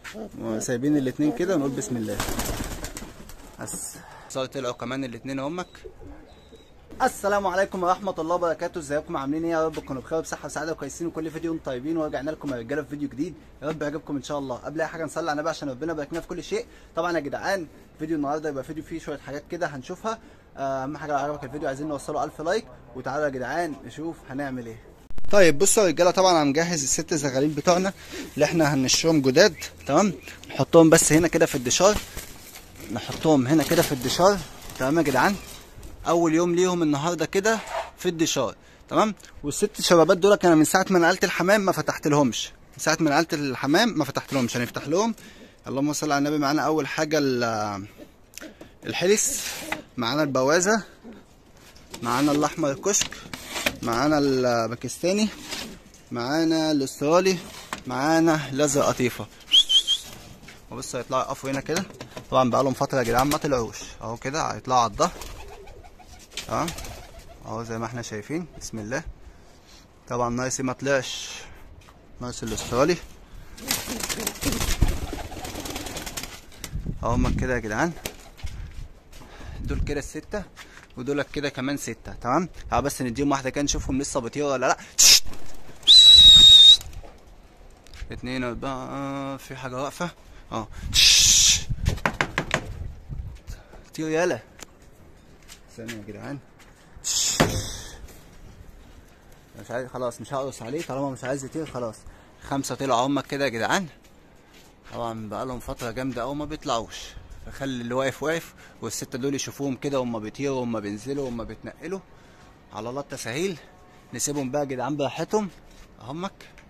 وسايبين الاتنين كده ونقول بسم الله بس صار طلعوا كمان الاتنين همك السلام عليكم ورحمة الله وبركاته ازيكم عاملين ايه يا رب تكونوا بخير وبصحة وسعادة وكويسين وكل فيديو انتم طيبين ورجعنا لكم يا رجالة في فيديو جديد يا رب يعجبكم ان شاء الله قبل اي حاجة نصلي على النبي عشان ربنا يبارك لنا في كل شيء طبعا يا جدعان فيديو النهارده يبقى فيديو فيه شوية حاجات كده هنشوفها اهم حاجة لو عجبك الفيديو عايزين نوصله 1000 لايك وتعالوا يا جدعان نشوف هنعمل ايه طيب بصوا يا رجاله طبعا انا مجهز الست زغاليل بتوعنا اللي احنا هنشرهم جداد تمام نحطهم بس هنا كده في الدشار نحطهم هنا كده في الدشار تمام يا جدعان اول يوم ليهم النهارده كده في الدشار تمام والست شبابات دول انا من ساعه ما نقلت الحمام ما فتحت لهمش من ساعه ما نقلت الحمام ما فتحت لهمش هنفتح لهم اللهم صل على النبي معانا اول حاجه الحلس معانا البوازه معانا الاحمر الكشك معانا الباكستاني معانا الاسترالي معانا الازرق قطيفه وبص هيطلعوا يقفوا هنا كده طبعا بقالهم فتره يا جدعان ما طلعوش اهو كده هيطلعوا على الظهر تمام اهو زي ما احنا شايفين بسم الله طبعا نايسي ما طلعش نايس الاسترالي اهو هما كده يا جدعان دول كده الستة ودول كده كمان ستة تمام تعال بس نديهم واحدة كده نشوفهم لسه بيطيروا ولا لا اتنين اربعة في حاجة واقفة اه طير يالا ثانية يا جدعان مش عايز خلاص مش هقرص عليه طالما مش عايز يطير خلاص خمسة طلعوا هما كده يا جدعان طبعا بقالهم فترة جامدة أوي ما بيطلعوش فخلي اللي واقف واقف والستة دول يشوفوهم كده وهم بيطيروا وهم بينزلوا وهم بيتنقلوا على الله التساهيل نسيبهم بقى يا جدعان براحتهم اهمك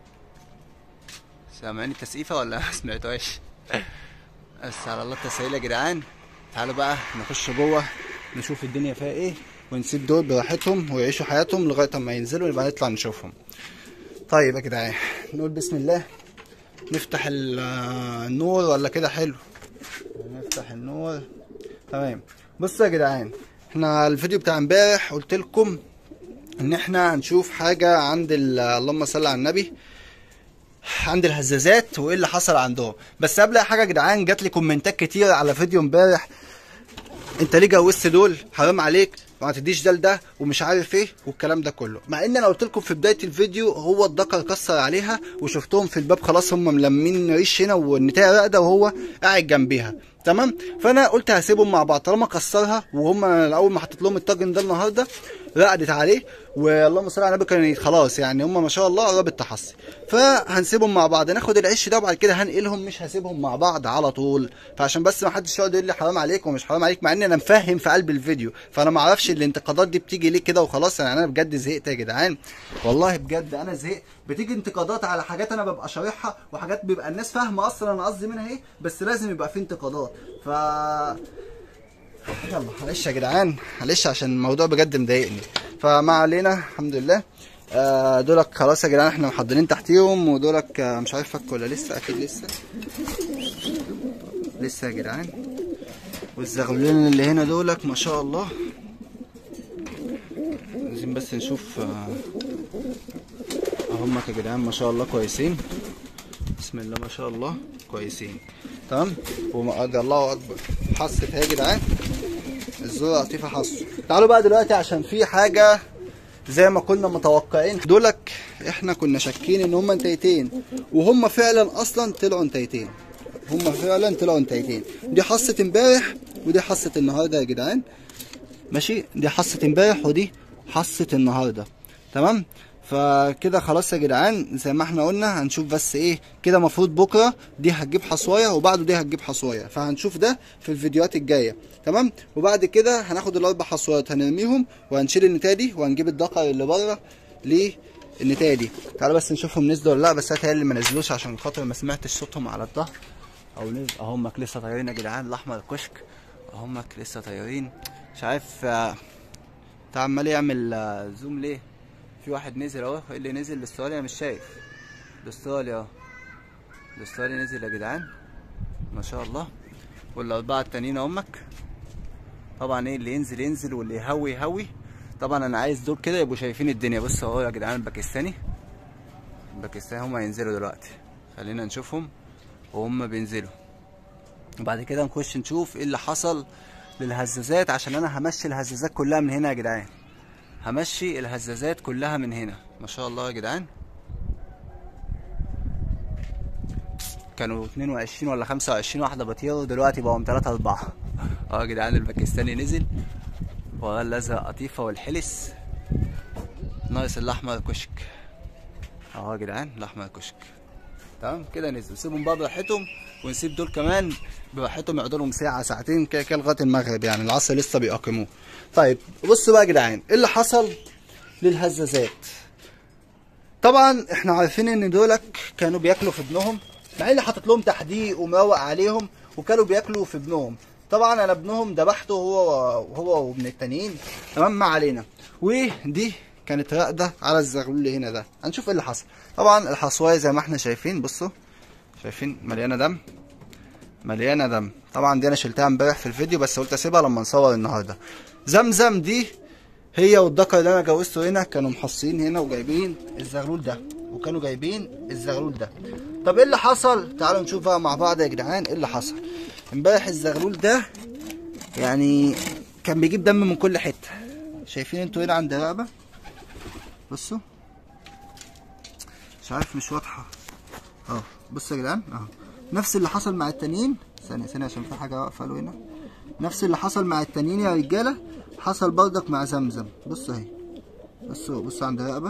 سامعين التسقيفة ولا ما سمعتوهاش بس على الله التساهيل يا جدعان تعالوا بقى نخش جوه نشوف الدنيا فيها ايه ونسيب دول براحتهم ويعيشوا حياتهم لغايه اما ينزلوا يبقى نطلع نشوفهم طيب يا جدعان نقول بسم الله نفتح النور ولا كده حلو نفتح النور تمام بصوا يا جدعان احنا الفيديو بتاع امبارح قلت لكم ان احنا هنشوف حاجه عند اللهم صل على النبي عند الهزازات وايه اللي حصل عندهم بس قبل اي حاجه يا جدعان جات لي كومنتات كتير على فيديو امبارح انت ليه جوزت دول حرام عليك ما تديش ده لده ومش عارف ايه والكلام ده كله مع ان انا قلت لكم في بدايه الفيديو هو الذكر كسر عليها وشفتهم في الباب خلاص هم ملمين ريش هنا والنتايه راقده وهو قاعد جنبيها تمام فانا قلت هسيبهم مع بعض طالما كسرها وهم اول ما حطيت لهم الطاجن ده النهارده رقدت عليه واللهم صل على النبي كانت خلاص يعني هم ما شاء الله قربت تحصي فهنسيبهم مع بعض ناخد العش ده وبعد كده هنقلهم مش هسيبهم مع بعض على طول فعشان بس ما حدش يقعد يقول لي حرام عليك ومش حرام عليك مع ان انا مفهم في قلب الفيديو فانا ما اعرفش الانتقادات دي بتيجي ليه كده وخلاص يعني انا بجد زهقت يا جدعان والله بجد انا زهقت بتيجي انتقادات على حاجات انا ببقى شارحها وحاجات بيبقى الناس فاهمه اصلا انا قصدي منها ايه بس لازم يبقى في انتقادات ف يلا معلش يا جدعان معلش عشان الموضوع بجد مضايقني فما علينا الحمد لله آه دولك خلاص يا جدعان احنا محضرين تحتيهم ودولك آه مش عارف فك ولا لسه اكيد لسه لسه يا جدعان والزغلولين اللي هنا دولك ما شاء الله لازم بس نشوف آه همك يا جدعان ما شاء الله كويسين بسم الله ما شاء الله كويسين تمام ومقدر الله اكبر حصت يا جدعان الزوره لطيفه حصه تعالوا بقى دلوقتي عشان في حاجه زي ما كنا متوقعين دولك احنا كنا شاكين ان هم انتيتين وهم فعلا اصلا طلعوا انتيتين هم فعلا طلعوا انتيتين دي حصه امبارح ودي حصه النهارده يا جدعان ماشي دي حصه امبارح ودي حصه النهارده تمام فكده خلاص يا جدعان زي ما احنا قلنا هنشوف بس ايه كده المفروض بكره دي هتجيب حصوايه وبعده دي هتجيب حصوايه فهنشوف ده في الفيديوهات الجايه تمام وبعد كده هناخد الاربع حصوات هنرميهم وهنشيل النتايه دي وهنجيب الدقر اللي بره للنتايه دي تعالوا بس نشوفهم نزلوا ولا لا بس انا اللي ما نزلوش عشان خاطر ما سمعتش صوتهم على الظهر او نزل اهمك لسه طايرين يا جدعان الاحمر الكشك اهمك لسه طايرين مش عارف انت عمال يعمل زوم ليه في واحد نزل اهو اللي نزل الاسترالي انا مش شايف الاسترالي اهو الاسترالي نزل يا جدعان ما شاء الله والاربعه التانيين امك طبعا ايه اللي ينزل ينزل واللي يهوي يهوي طبعا انا عايز دول كده يبقوا شايفين الدنيا بص اهو يا جدعان الباكستاني الباكستاني هما هينزلوا دلوقتي خلينا نشوفهم وهم بينزلوا وبعد كده نخش نشوف ايه اللي حصل للهزازات عشان انا همشي الهزازات كلها من هنا يا جدعان همشي الهزازات كلها من هنا ما شاء الله يا جدعان كانوا 22 ولا 25 واحدة بطيروا دلوقتي بقوا 3 4 اه يا جدعان الباكستاني نزل وراه الازرق قطيفة والحلس ناقص الاحمر كشك اهو يا جدعان الاحمر كشك تمام كده نزلوا سيبهم بقى براحتهم ونسيب دول كمان براحتهم يقعدوا لهم ساعه ساعتين كده كده لغايه المغرب يعني العصر لسه بيقيموه طيب بصوا بقى يا جدعان ايه اللي حصل للهزازات طبعا احنا عارفين ان دولك كانوا بياكلوا في ابنهم مع اني حاطط لهم تحديق ومروق عليهم وكانوا بياكلوا في ابنهم طبعا انا ابنهم ذبحته هو هو وابن التانيين تمام ما علينا ودي كانت راقده على الزغلول اللي هنا ده هنشوف ايه اللي حصل طبعا الحصوايه زي ما احنا شايفين بصوا شايفين مليانه دم مليانه دم طبعا دي انا شلتها امبارح في الفيديو بس قلت اسيبها لما نصور النهارده زمزم دي هي والدكر اللي انا جوزته هنا كانوا محصين هنا وجايبين الزغلول ده وكانوا جايبين الزغلول ده طب ايه اللي حصل تعالوا نشوف بقى مع بعض يا جدعان ايه اللي حصل امبارح الزغلول ده يعني كان بيجيب دم من كل حته شايفين انتوا هنا عند الرقبه بصوا مش عارف مش واضحه اهو بصوا يا جدعان اهو نفس اللي حصل مع التانيين ثانيه ثانيه عشان في حاجه واقفه له هنا نفس اللي حصل مع التانيين يا رجاله حصل برضك مع زمزم بصوا اهي بصوا بصوا عند الرقبه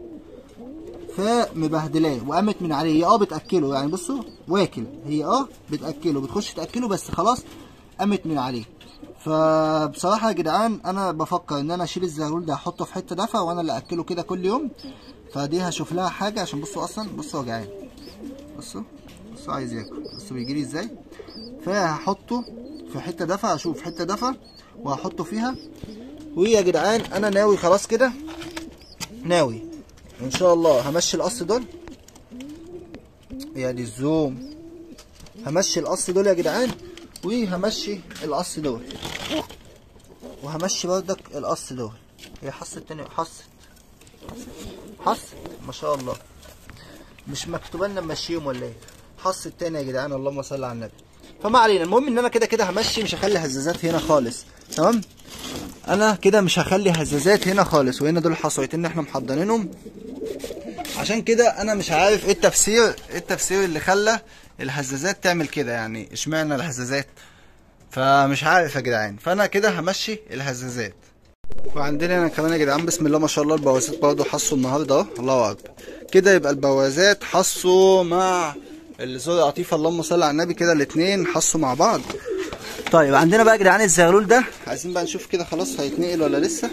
فمبهدلاه وقامت من عليه هي اه بتاكله يعني بصوا واكل هي اه بتاكله بتخش تاكله بس خلاص قامت من عليه فبصراحه يا جدعان انا بفكر ان انا اشيل الزغلول ده احطه في حته دفا وانا اللي اكله كده كل يوم فدي هشوف لها حاجه عشان بصوا اصلا بصوا يا جدعان بصوا بصوا عايز ياكل بصوا بيجي لي ازاي فهحطه في حته دفا اشوف حته دفا وهحطه فيها ويا جدعان انا ناوي خلاص كده ناوي ان شاء الله همشي القص دول يا دي الزوم همشي القص دول يا جدعان وهمشي القص دول وهمشي بردك القص دول هي حصة تاني حصة حصة ما شاء الله مش مكتوب لنا نمشيهم ولا ايه حصة تاني يا جدعان اللهم صل على النبي فما علينا المهم ان انا كده كده همشي مش هخلي هزازات هنا خالص تمام انا كده مش هخلي هزازات هنا خالص وهنا دول حصويتين احنا محضنينهم عشان كده انا مش عارف ايه التفسير ايه التفسير اللي خلى الهزازات تعمل كده يعني اشمعنى الهزازات فمش عارف يا جدعان فانا كده همشي الهزازات وعندنا هنا كمان يا جدعان بسم الله ما شاء الله البوازات برضه حصوا النهارده اهو الله اكبر كده يبقى البوازات حصوا مع الزور قطيفه اللهم صل على النبي كده الاثنين حصوا مع بعض طيب عندنا بقى يا جدعان الزغلول ده عايزين بقى نشوف كده خلاص هيتنقل ولا لسه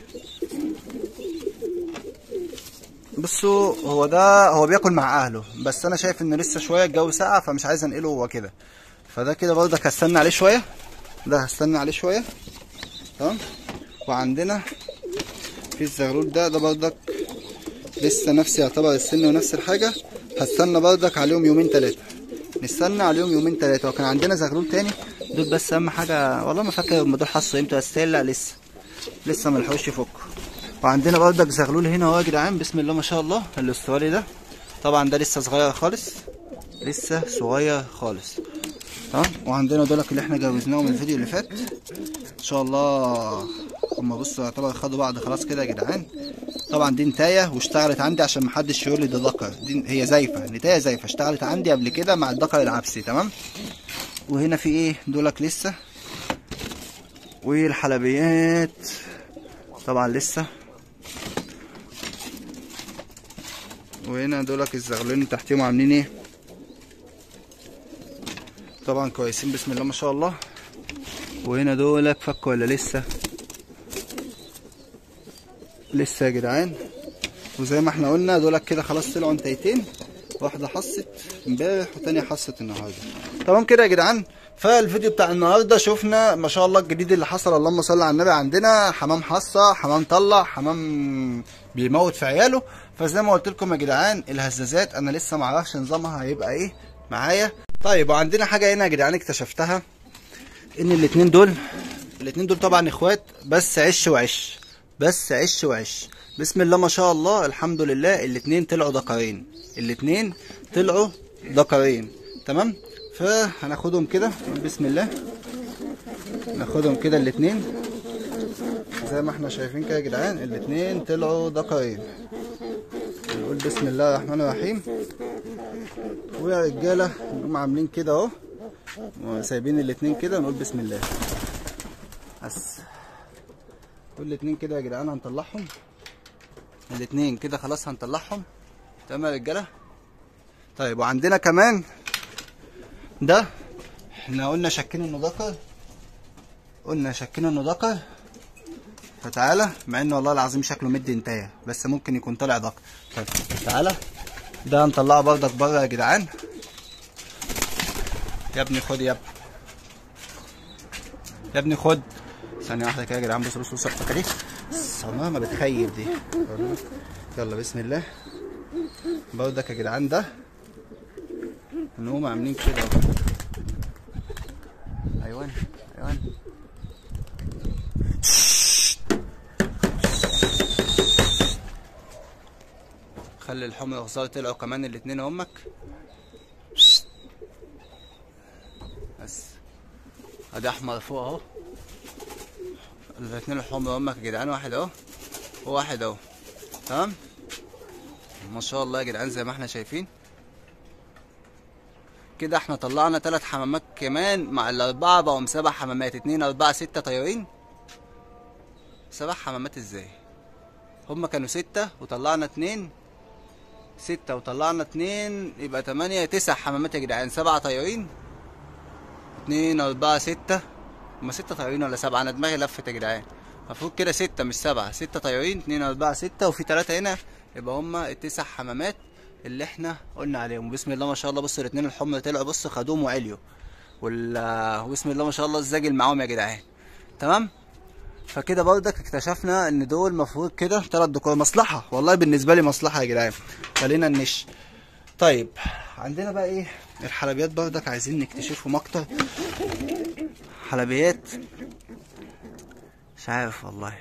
بصوا هو ده هو بياكل مع اهله بس انا شايف ان لسه شويه الجو ساقع فمش عايز انقله هو كده فده كده برضك هستنى عليه شويه ده هستنى عليه شويه تمام وعندنا في الزغلول ده ده برضك لسه نفس يعتبر السن ونفس الحاجه هستنى برضك عليهم يومين تلاتة نستنى عليهم يومين تلاتة وكان عندنا زغلول تاني دول بس اهم حاجه والله ما فاكر هم دول حصوا امتى بس لا لسه لسه ملحقوش يفكوا وعندنا برضك زغلول هنا اهو يا جدعان بسم الله ما شاء الله الاسترالي ده طبعا ده لسه صغير خالص لسه صغير خالص تمام وعندنا دولك اللي احنا جوزناهم الفيديو اللي فات ان شاء الله هما بصوا يعتبر خدوا بعض خلاص كده يا جدعان طبعا دي نتايه واشتغلت عندي عشان محدش يقول لي ده ذكر دي هي زايفه نتايه زايفه اشتغلت عندي قبل كده مع الذكر العبسي تمام وهنا في ايه دولك لسه والحلبيات طبعا لسه وهنا دولك الزغلولين تحتيهم عاملين ايه طبعا كويسين بسم الله ما شاء الله وهنا دولك فك ولا لسه لسه يا جدعان وزي ما احنا قلنا دولك كده خلاص طلعوا انتيتين واحده حصت امبارح وتانية حصت النهارده تمام كده يا جدعان فالفيديو بتاع النهارده شفنا ما شاء الله الجديد اللي حصل اللهم صل على النبي عندنا حمام حصه حمام طلع حمام بيموت في عياله فزي ما قلت لكم يا جدعان الهزازات انا لسه ما اعرفش نظامها هيبقى ايه معايا طيب وعندنا حاجه هنا يا جدعان اكتشفتها ان الاتنين دول الاتنين دول طبعا اخوات بس عش وعش بس عش وعش بسم الله ما شاء الله الحمد لله الاتنين طلعوا ذكرين الاتنين طلعوا ذكرين تمام فهناخدهم كده بسم الله ناخدهم كده الاتنين زي ما احنا شايفين كده يا جدعان الاتنين طلعوا ذكرين نقول بسم الله الرحمن الرحيم ويا رجاله نقوم عاملين كده اهو وسايبين الاتنين كده نقول بسم الله بس كل الاتنين كده يا جدعان هنطلعهم الاتنين كده خلاص هنطلعهم تمام يا رجاله طيب وعندنا كمان ده احنا قلنا شكينا انه ذكر قلنا شكينا انه ذكر فتعالى مع انه والله العظيم شكله مدي انتهى بس ممكن يكون طالع ذكر طيب تعالى ده هنطلعه بردك بره يا جدعان يا ابني خد يا ابني يا ابني خد ثانية واحدة كده يا جدعان بص بص بص الفكرة دي الصنارة ما بتخيب دي يلا بسم الله بردك يا جدعان ده هنقوم عاملين كده اهو. ايوان ايوان خلي الحمر والغزال طلعوا كمان الاتنين امك بس ادي احمر فوق اهو الاتنين الحمر امك يا جدعان واحد اهو وواحد اهو تمام ما شاء الله يا جدعان زي ما احنا شايفين كده احنا طلعنا تلات حمامات كمان مع الاربعة بقوا سبع حمامات اتنين اربعة ستة طيارين سبع حمامات ازاي هما كانوا ستة وطلعنا اتنين ستة وطلعنا اتنين يبقى تمانية تسع حمامات يا جدعان سبعة طيارين اتنين أربعة ستة هما ستة طيارين ولا سبعة أنا دماغي لفت يا جدعان المفروض كده ستة مش سبعة ستة طيارين اتنين أربعة ستة وفي تلاتة هنا يبقى هما التسع حمامات اللي احنا قلنا عليهم بسم الله ما شاء الله بص الاتنين الحمر طلعوا بص خدوهم وعليوا وال وبسم الله ما شاء الله الزاجل معاهم يا جدعان تمام فكده برضك اكتشفنا ان دول المفروض كده تلات دكور مصلحة والله بالنسبة لي مصلحة يا جدعان خلينا نش طيب عندنا بقى ايه الحلبيات برضك عايزين نكتشفهم اكتر حلبيات مش عارف والله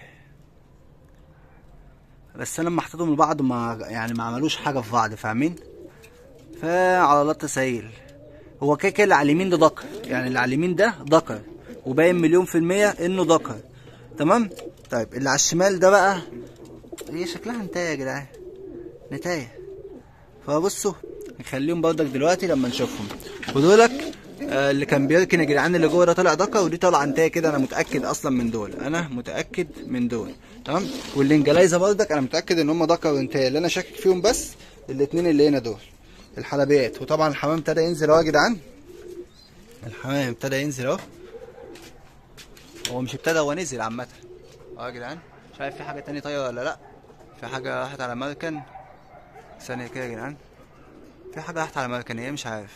بس انا لما حطيتهم لبعض ما يعني ما عملوش حاجه في بعض فاهمين فعلى الله التسهيل هو كده كده اللي على اليمين ده ذكر يعني اللي على اليمين ده ذكر وباين مليون في المية انه ذكر تمام طيب اللي على الشمال ده بقى هي شكلها نتاية يا جدعان نتاية فبصوا نخليهم برضك دلوقتي لما نشوفهم ودولك آه، اللي كان بيركن يا جدعان اللي جوه ده طالع دكه ودي طالعه انتايه كده انا متاكد اصلا من دول انا متاكد من دول تمام والانجلايزه برضك انا متاكد ان هم دكه وانتايه اللي انا شاكك فيهم بس الاثنين اللي هنا دول الحلبيات وطبعا الحمام ابتدى ينزل اهو يا جدعان الحمام ابتدى ينزل اهو هو مش ابتدى هو نزل عامه اه يا جدعان مش عارف في حاجه تاني طايره ولا لا في حاجه راحت على مركن ثانيه كده يا جدعان في حاجه راحت على مركن ايه مش عارف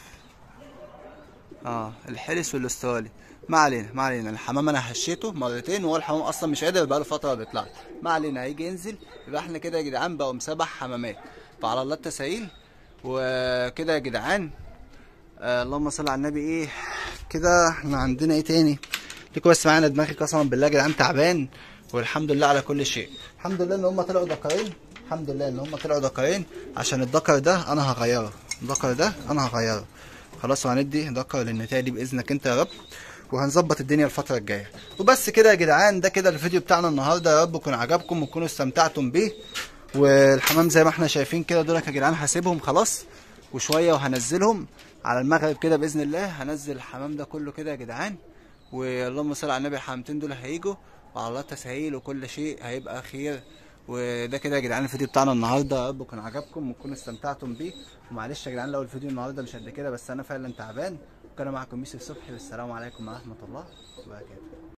اه الحلس والاسترالي ما علينا ما علينا الحمام انا هشيته مرتين وهو الحمام اصلا مش قادر بقاله فتره ما بيطلعش ما علينا هيجي ينزل يبقى احنا كده يا جدعان بقوا سبع حمامات فعلى الله التسهيل وكده يا جدعان آه اللهم صل على النبي ايه كده احنا عندنا ايه تاني ليكوا بس معانا دماغي قسما بالله يا جدعان تعبان والحمد لله على كل شيء الحمد لله ان هم طلعوا دكرين الحمد لله ان هم طلعوا دكرين عشان الدكر ده انا هغيره الدكر ده انا هغيره خلاص وهندي دكر للنتائج دي باذنك انت يا رب وهنظبط الدنيا الفتره الجايه وبس كده يا جدعان ده كده الفيديو بتاعنا النهارده يا رب يكون عجبكم وتكونوا استمتعتم بيه والحمام زي ما احنا شايفين كده دول يا جدعان هسيبهم خلاص وشويه وهنزلهم على المغرب كده باذن الله هنزل الحمام ده كله كده يا جدعان واللهم صل على النبي الحمامتين دول هيجوا وعلى الله التسهيل وكل شيء هيبقى خير وده كده يا جدعان الفيديو بتاعنا النهارده يا رب يكون عجبكم وتكونوا استمتعتم بيه ومعلش يا جدعان لو الفيديو النهارده مش قد كده بس انا فعلا تعبان وكان معكم يوسف صبحي والسلام عليكم ورحمه الله وبركاته